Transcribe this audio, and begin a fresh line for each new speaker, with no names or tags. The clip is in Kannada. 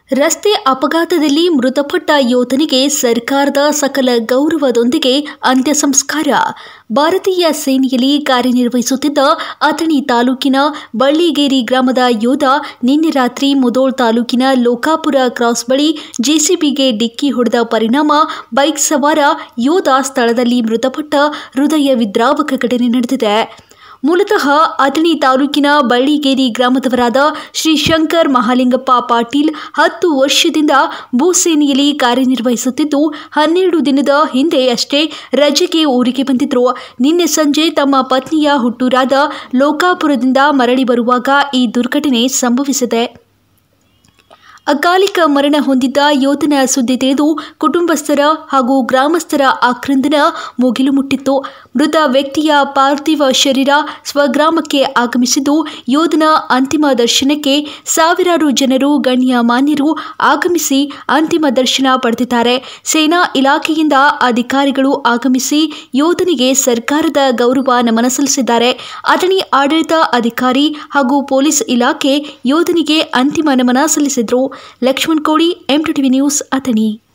ರಸ್ತೆ ಅಪಘಾತದಲ್ಲಿ ಮೃತಪಟ್ಟ ಯೋಧನಿಗೆ ಸರ್ಕಾರದ ಸಕಲ ಗೌರವದೊಂದಿಗೆ ಅಂತ್ಯ ಸಂಸ್ಕಾರ ಭಾರತೀಯ ಸೇನೆಯಲ್ಲಿ ಕಾರ್ಯನಿರ್ವಹಿಸುತ್ತಿದ್ದ ಅಥಣಿ ತಾಲೂಕಿನ ಬಳ್ಳಿಗೇರಿ ಗ್ರಾಮದ ಯೋಧ ನಿನ್ನೆ ರಾತ್ರಿ ಮುದೋಳ್ ತಾಲೂಕಿನ ಲೋಕಾಪುರ ಕ್ರಾಸ್ ಬಳಿ ಜೆಸಿಬಿಗೆ ಡಿಕ್ಕಿ ಹೊಡೆದ ಪರಿಣಾಮ ಬೈಕ್ ಸವಾರ ಯೋಧ ಸ್ಥಳದಲ್ಲಿ ಮೃತಪಟ್ಟ ಹೃದಯ ವಿದ್ರಾವಕ ಘಟನೆ ನಡೆದಿದೆ ಮೂಲತಃ ಅಥಣಿ ತಾಲೂಕಿನ ಬಳ್ಳಿಗೇರಿ ಗ್ರಾಮದವರಾದ ಶ್ರೀ ಶಂಕರ್ ಮಹಾಲಿಂಗಪ್ಪ ಪಾಟೀಲ್ ಹತ್ತು ವರ್ಷದಿಂದ ಭೂಸೇನೆಯಲ್ಲಿ ಕಾರ್ಯನಿರ್ವಹಿಸುತ್ತಿದ್ದು ಹನ್ನೆರಡು ದಿನದ ಹಿಂದೆ ಅಷ್ಟೇ ರಜೆಗೆ ಊರಿಗೆ ಬಂದಿದ್ರು ನಿನ್ನೆ ಸಂಜೆ ತಮ್ಮ ಪತ್ನಿಯ ಹುಟ್ಟೂರಾದ ಲೋಕಾಪುರದಿಂದ ಮರಳಿ ಬರುವಾಗ ಈ ದುರ್ಘಟನೆ ಸಂಭವಿಸಿದೆ ಅಕಾಲಿಕ ಮರಣ ಹೊಂದಿದ್ದ ಯೋಧನ ಸುದ್ದಿ ತಿಳಿದು ಕುಟುಂಬಸ್ಥರ ಹಾಗೂ ಗ್ರಾಮಸ್ಥರ ಆಕ್ರಂದನ ಮುಗಿಲು ಮುಟ್ಟಿತ್ತು ಮೃತ ವ್ಯಕ್ತಿಯ ಪಾರ್ಥಿವ ಶರೀರ ಸ್ವಗ್ರಾಮಕ್ಕೆ ಆಗಮಿಸಿದ್ದು ಯೋಧನ ಅಂತಿಮ ದರ್ಶನಕ್ಕೆ ಸಾವಿರಾರು ಜನರು ಗಣ್ಯ ಮಾನ್ಯರು ಆಗಮಿಸಿ ಅಂತಿಮ ದರ್ಶನ ಪಡೆದಿದ್ದಾರೆ ಸೇನಾ ಇಲಾಖೆಯಿಂದ ಅಧಿಕಾರಿಗಳು ಆಗಮಿಸಿ ಯೋಧನಿಗೆ ಸರ್ಕಾರದ ಗೌರವ ನಮನ ಸಲ್ಲಿಸಿದ್ದಾರೆ ಅಥಣಿ ಆಡಳಿತ ಅಧಿಕಾರಿ ಹಾಗೂ ಪೊಲೀಸ್ ಇಲಾಖೆ ಯೋಧನಿಗೆ ಅಂತಿಮ ನಮನ ಸಲ್ಲಿಸಿದ್ರು Lakshman Kodi M TV news Athani